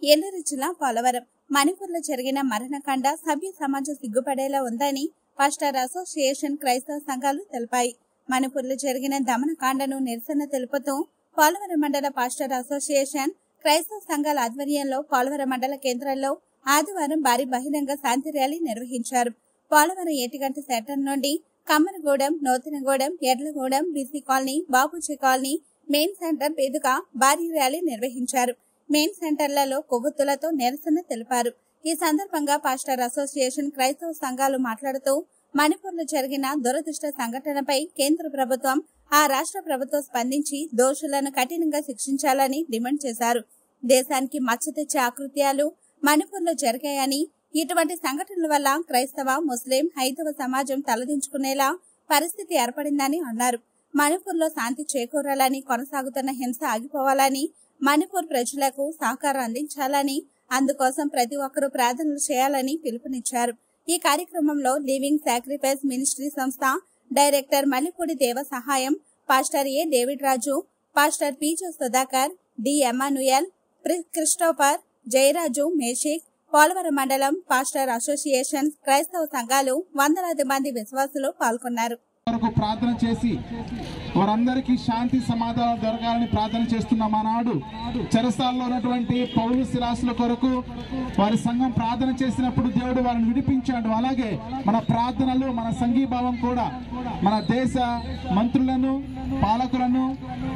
ఏలూరు జిల్లా పోలవరం మణిపూర్లో జరిగిన మరణకాండ సభ్య సమాజం సిగ్గుపడేలా ఉందని పాస్టర్ అసోసియేషన్ క్రైస్తవ సంఘాలు తెలిపాయి మణిపూర్లో జరిగిన దమనకాండను నిరసన తెలుపుతూ పోలవరం మండల పాస్టర్ అసోసియేషన్ క్రైస్తవ సంఘాల ఆధ్వర్యంలో పోలవరం మండల కేంద్రంలో ఆదివారం భారీ బహిరంగ శాంతి ర్యాలీ నిర్వహించారు పోలవరం ఏటిగంట సెంటర్ నుండి Kammaragudem Nuthanagudem Edlagudem BC colony Babuji colony main centre మీదుగా భారీ ర్యాలీ నిర్వహించారు మెయిన్ సెంటర్లలో కొవ్వొత్తులతో నిరసన తెలిపారు ఈ సందర్భంగా పాస్టర్ అసోసియేషన్ క్రైస్తవ సంఘాలు మాట్లాడుతూ మణిపూర్లో జరిగిన దురదృష్ట సంఘటనపై కేంద్ర ప్రభుత్వం ఆ రాష్ట్ర ప్రభుత్వం స్పందించి దోషులను కఠినంగా శిక్షించాలని డిమాండ్ చేశారు దేశానికి మచ్చ తెచ్చే ఆకృత్యాలు మణిపూర్లో జరిగాయని ఇటువంటి సంఘటనల వల్ల క్రైస్తవ ముస్లిం హైందవ సమాజం తలదించుకునేలా పరిస్థితి ఏర్పడిందని అన్నారు మణిపూర్లో శాంతి చేకూరాలని కొనసాగుతున్న హింస ఆగిపోవాలని మణిపూర్ ప్రజలకు సహకారం అందించాలని అందుకోసం ప్రతి ఒక్కరూ ప్రార్థనలు చేయాలని పిలుపునిచ్చారు ఈ కార్యక్రమంలో లివింగ్ సాక్రిఫైస్ మినిస్ట్రీ సంస్థ director Mallipudi Deva Sahayam pastor A David Raju pastor Peeju Sudhakar D Emmanuel Christopher Jayaraju మేషిక్ పోలవరం మండలం పాస్టర్ అసోసియేషన్ క్రైస్తవ సంఘాలు వందలాది మంది విశ్వాసులు పాల్గొన్నారు వరకు ప్రార్థన చేసి వారందరికీ శాంతి సమాధానం దొరకాలని ప్రార్థన చేస్తున్నాం ఆనాడు చెరసాల్లో ఉన్నటువంటి పౌరు శిలాసుల కొరకు వారి సంఘం ప్రార్థన చేసినప్పుడు దేవుడు వారిని విడిపించాడు అలాగే మన ప్రార్థనలు మన సంఘీభావం కూడా మన దేశ మంత్రులను పాలకులను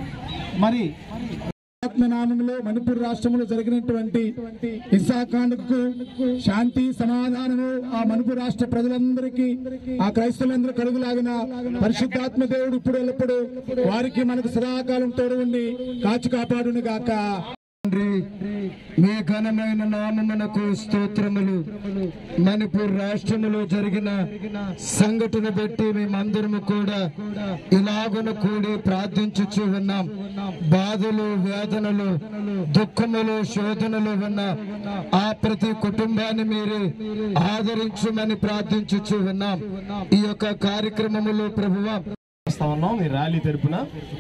మరి ఆత్మనామంలో మణిపూర్ రాష్ట్రంలో జరిగినటువంటి హింసాకాండకు శాంతి సమాధానము ఆ మణిపూర్ రాష్ట్ర ప్రజలందరికీ ఆ క్రైస్తవులందరూ కడుగులాగిన పరిశుద్ధాత్మ దేవుడు ఇప్పుడు ఎల్లప్పుడు వారికి మనకు సదాకాలం తోడు ఉండి కాచి కాపాడును గాక తండ్రి మీ ఘనమైన నామమునకు స్తోత్రములు మణిపూర్ రాష్ట్రములో జరిగిన సంఘటన బట్టి మేమందరము కూడా ఇలాగున కూడి ప్రార్థించుచు ఉన్నాం బాధలు వేదనలు దుఃఖములు శోధనలు ఉన్న ఆ ప్రతి కుటుంబాన్ని మీరు ఆదరించమని ప్రార్థించుచు ఉన్నాం ఈ యొక్క కార్యక్రమములో ప్రభువా చేస్తా ఉన్నాం మీ ర్యాలీ తరపున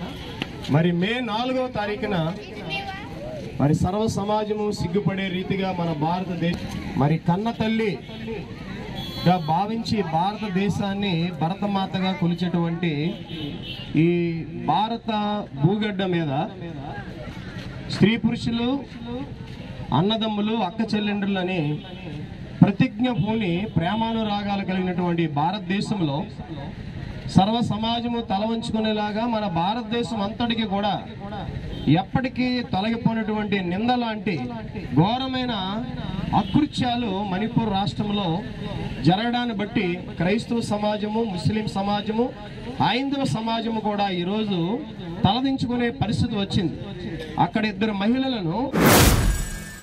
మరి మే నాలుగవ తారీఖున మరి సర్వ సమాజము సిగ్గుపడే రీతిగా మన భారతదేశ మరి కన్న తల్లిగా భావించి భారతదేశాన్ని భరతమాతగా కొలిచేటువంటి ఈ భారత భూగడ్డ మీద స్త్రీ పురుషులు అన్నదమ్ములు అక్క చెల్లెండ్రులని ప్రతిజ్ఞ పూని ప్రేమానురాగాలు కలిగినటువంటి భారతదేశంలో సర్వ సమాజము తల వంచుకునేలాగా మన భారతదేశం అంతటికి కూడా ఎప్పటికీ తొలగిపోయినటువంటి నింద లాంటి ఘోరమైన అకృత్యాలు మణిపూర్ రాష్ట్రంలో జరగడాన్ని బట్టి క్రైస్తవ సమాజము ముస్లిం సమాజము హైందవ సమాజము కూడా ఈరోజు తలదించుకునే పరిస్థితి వచ్చింది అక్కడ ఇద్దరు మహిళలను